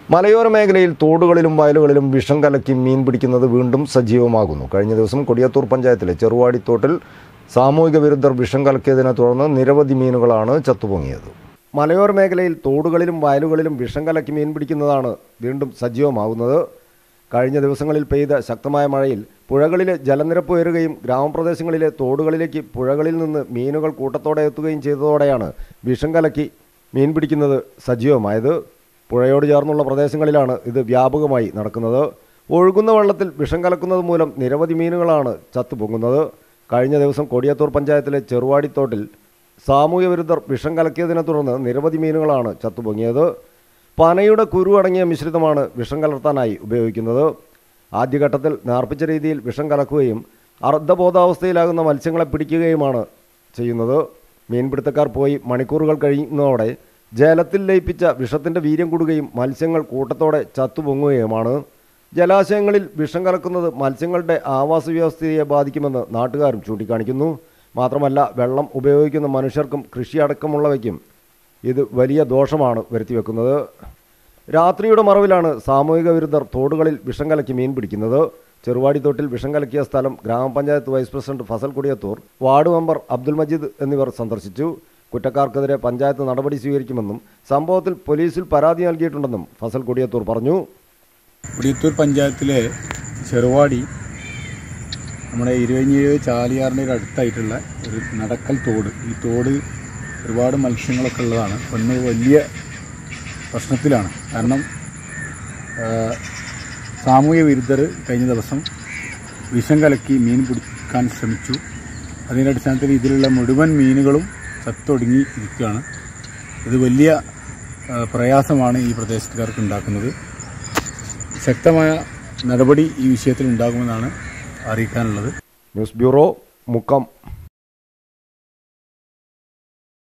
മലയോര മേഖലയിൽ തോടുകളിലും വയലുകളിലും വിഷം കലക്കി മീൻ പിടിക്കുന്നത് വീണ്ടും സജീവമാകുന്നു കഴിഞ്ഞ ദിവസം കൊടിയത്തൂർ പഞ്ചായത്തിലെ ചെറുവാടിത്തോട്ടിൽ സാമൂഹിക വിരുദ്ധർ വിഷം കലക്കിയതിനെ തുടർന്ന് നിരവധി മീനുകളാണ് ചത്തുപൊങ്ങിയത് മലയോര മേഖലയിൽ തോടുകളിലും വയലുകളിലും വിഷം കലക്കി മീൻ പിടിക്കുന്നതാണ് വീണ്ടും സജീവമാകുന്നത് കഴിഞ്ഞ ദിവസങ്ങളിൽ പെയ്ത ശക്തമായ മഴയിൽ പുഴകളിലെ ജലനിരപ്പ് ഉയരുകയും ഗ്രാമപ്രദേശങ്ങളിലെ തോടുകളിലേക്ക് പുഴകളിൽ നിന്ന് മീനുകൾ കൂട്ടത്തോടെ എത്തുകയും ചെയ്തതോടെയാണ് വിഷം കലക്കി മീൻ പിടിക്കുന്നത് സജീവമായത് പുഴയോട് ചേർന്നുള്ള പ്രദേശങ്ങളിലാണ് ഇത് വ്യാപകമായി നടക്കുന്നത് ഒഴുകുന്ന വെള്ളത്തിൽ വിഷം കലക്കുന്നത് മൂലം നിരവധി മീനുകളാണ് ചത്തുപൊങ്ങുന്നത് കഴിഞ്ഞ ദിവസം കൊടിയത്തൂർ പഞ്ചായത്തിലെ ചെറുവാടിത്തോട്ടിൽ സാമൂഹ്യ വിരുദ്ധർ വിഷം കലക്കിയതിനെ തുടർന്ന് നിരവധി മീനുകളാണ് ചത്തുപൊങ്ങിയത് പനയുടെ കുരു അടങ്ങിയ മിശ്രിതമാണ് വിഷം കലർത്താനായി ഉപയോഗിക്കുന്നത് ആദ്യഘട്ടത്തിൽ നേർപ്പിച്ച രീതിയിൽ വിഷം കലക്കുകയും അർദ്ധബോധാവസ്ഥയിലാകുന്ന മത്സ്യങ്ങളെ പിടിക്കുകയുമാണ് ചെയ്യുന്നത് മീൻപിടുത്തക്കാർ പോയി മണിക്കൂറുകൾ കഴിയുന്നതോടെ ജലത്തിൽ ലയിപ്പിച്ച വിഷത്തിൻ്റെ വീര്യം കൂടുകയും മത്സ്യങ്ങൾ കൂട്ടത്തോടെ ചത്തുപൊങ്ങുകയുമാണ് ജലാശയങ്ങളിൽ വിഷം കലക്കുന്നത് മത്സ്യങ്ങളുടെ ആവാസ വ്യവസ്ഥയെ ബാധിക്കുമെന്ന് നാട്ടുകാരും ചൂണ്ടിക്കാണിക്കുന്നു മാത്രമല്ല വെള്ളം ഉപയോഗിക്കുന്ന മനുഷ്യർക്കും കൃഷി അടക്കമുള്ളവയ്ക്കും ഇത് വലിയ ദോഷമാണ് വരുത്തിവെക്കുന്നത് രാത്രിയുടെ മറവിലാണ് സാമൂഹിക വിരുദ്ധർ തോടുകളിൽ വിഷം കലക്കി മീൻ പിടിക്കുന്നത് ചെറുവാടിത്തോട്ടിൽ വിഷം കലക്കിയ സ്ഥലം ഗ്രാമപഞ്ചായത്ത് vice president Fazal Kodiyathur ward member Abdul Majeed എന്നിവർ സന്ദർശിച്ചു കുറ്റക്കാർക്കെതിരെ പഞ്ചായത്ത് നടപടി സ്വീകരിക്കുമെന്നും സംഭവത്തിൽ പോലീസിൽ പരാതി നൽകിയിട്ടുണ്ടെന്നും ഫസൽ കൊടിയത്തൂർ പറഞ്ഞു കുടിയത്തൂർ പഞ്ചായത്തിലെ ചെറുവാടി നമ്മുടെ ഇരുപഞ്ഞിഴ് ചാലിയാറിൻ്റെ ഒരു അടുത്തായിട്ടുള്ള ഒരു നടക്കൽ തോട് ഈ തോട് ഒരുപാട് മത്സ്യങ്ങളൊക്കെ ഉള്ളതാണ് ഒന്ന് വലിയ പ്രശ്നത്തിലാണ് കാരണം ആ, സാമൂഹ്യ വിരുദ്ധർ കഴിഞ്ഞ ദിവസം വിഷം കലക്കി മീൻ പിടിക്കാൻ ശ്രമിച്ചു അതിൻ്റെ അടിസ്ഥാനത്തിൽ ഇതിലുള്ള മുഴുവൻ മീനുകളും ചത്തൊടുങ്ങി ഇരിക്കുകയാണ് ഇത് വലിയ ആ, പ്രയാസമാണ് ഈ പ്രദേശത്തുകാർക്ക് ഉണ്ടാക്കുന്നത് ശക്തമായ നടപടി ഈ വിഷയത്തിൽ ഉണ്ടാകുമെന്നാണ് അറിയിക്കാനുള്ളത് ന്യൂസ് ബ്യൂറോ മുക്കം